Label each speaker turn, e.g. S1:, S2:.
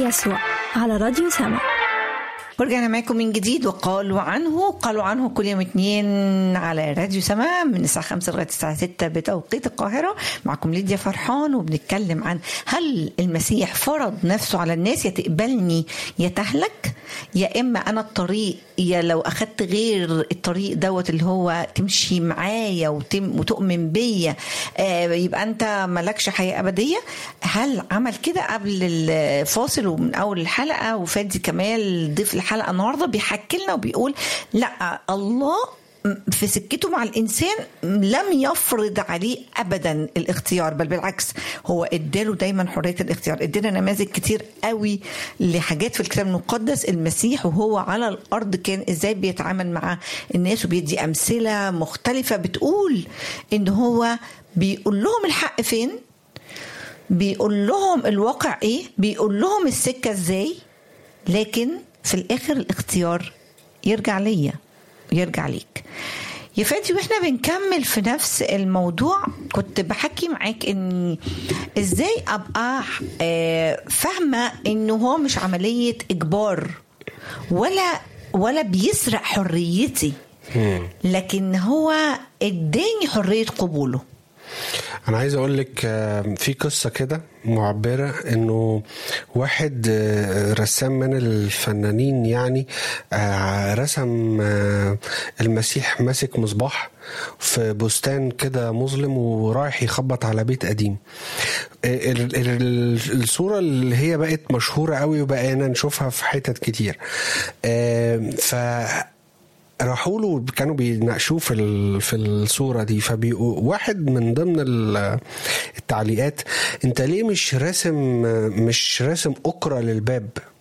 S1: يسوع على راديو سما
S2: ورجعنا معاكم من جديد وقالوا عنه قالوا عنه كل يوم اثنين على راديو سماء من الساعة 5 لغاية الساعة 6 بتوقيت القاهرة معكم ليديا فرحان وبنتكلم عن هل المسيح فرض نفسه على الناس يا تقبلني يا تهلك يا إما أنا الطريق يا لو أخدت غير الطريق دوت اللي هو تمشي معايا وتم وتؤمن بيا آه يبقى أنت مالكش حياة أبدية هل عمل كده قبل الفاصل ومن أول الحلقة وفادي كمال ضيف الحلقة النهاردة بيحكي لنا وبيقول لا الله في سكته مع الانسان لم يفرض عليه ابدا الاختيار بل بالعكس هو اداله دايما حريه الاختيار ادانا نماذج كتير قوي لحاجات في الكتاب المقدس المسيح وهو على الارض كان ازاي بيتعامل مع الناس وبيدي امثله مختلفه بتقول ان هو بيقول لهم الحق فين بيقول لهم الواقع ايه بيقول لهم السكه ازاي لكن في الاخر الاختيار يرجع ليا يرجع ليك يا فادي واحنا بنكمل في نفس الموضوع كنت بحكي معاك ان ازاي ابقى فاهمه انه هو مش عمليه اجبار ولا ولا بيسرق حريتي لكن هو اداني حريه قبوله
S3: انا عايز اقول لك في قصه كده معبره انه واحد رسام من الفنانين يعني رسم المسيح ماسك مصباح في بستان كده مظلم ورايح يخبط على بيت قديم الصورة اللي هي بقت مشهورة قوي وبقينا نشوفها في حتت كتير ف راحوا له كانوا بيناقشوه في في الصوره دي فبيقول واحد من ضمن التعليقات انت ليه مش راسم مش راسم اكره للباب